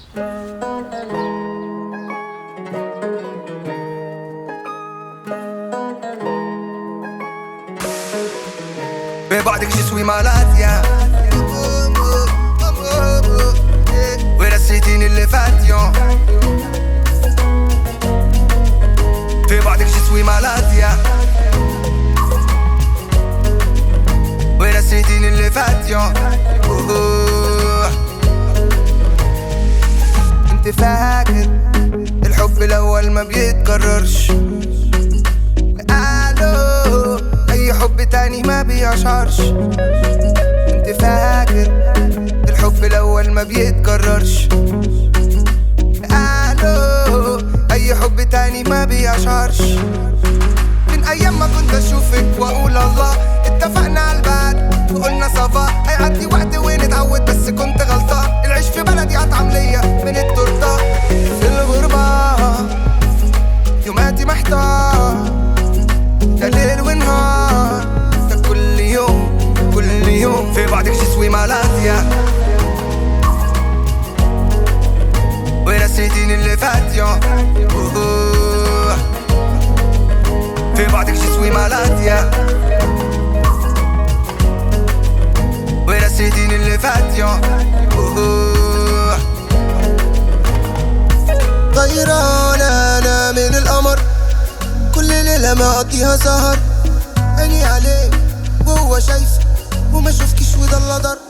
ببعدك je suis malade يا ونسيتيني اللي فات يوم في بعدك je suis malade يا ونسيتيني اللي فات يوم انت فاكر الحب الاول ما بيتكررش قالوا اي حب تاني ما بيشعرش انت فاكر الحب الاول ما بيتكررش قالوا اي حب تاني ما بيشعرش من ايام ما كنت اشوفك واقول الله اتفقنا على البعد وقلنا صفا هيعدي وقت ونتعود بس كنت غلطان العيش في بلدي اطعم ليا من التورته في الغربه يوماتي محتار ده ليل ونهار ده كل يوم كل يوم في بعدك جسوي مالاتيا ونسيتيني اللي فات يوم أوه. في بعدك جسوي مالاتيا ونسيتيني اللي فات يوم أوه. طيران انا من القمر كل ليلة ما اقضيها سهر عيني عليه وهو شايف وما شوفكش وضل ضر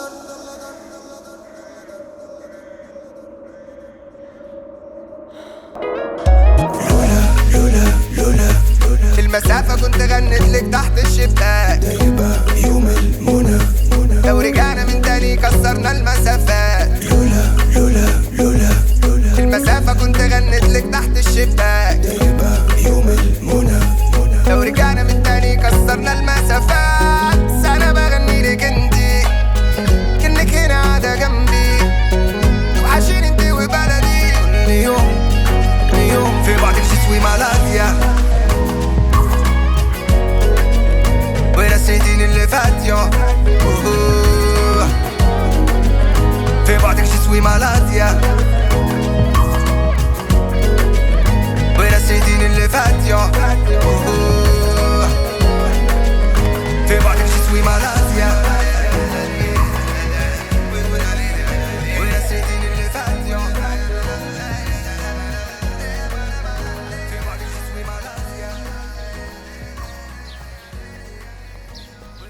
المسافة كنت غنت لك تحت الشباك ده يبقى يوم المنى منى لو رجعنا من تاني كسرنا المسافات لولا لولا لولا لولا المسافة كنت غنت لك تحت الشباك ده يبقى يوم المنى منى لو رجعنا من تاني كسرنا المسافات سنة بغني لك انتي كأنك هنا قاعدة جنبي توحشين انتي وبلدي كل يوم كل يوم في بعدك جسوي مالاتيا ونسيتيني اللي فات يوم أوه. في بعدك جسوي مالاتيا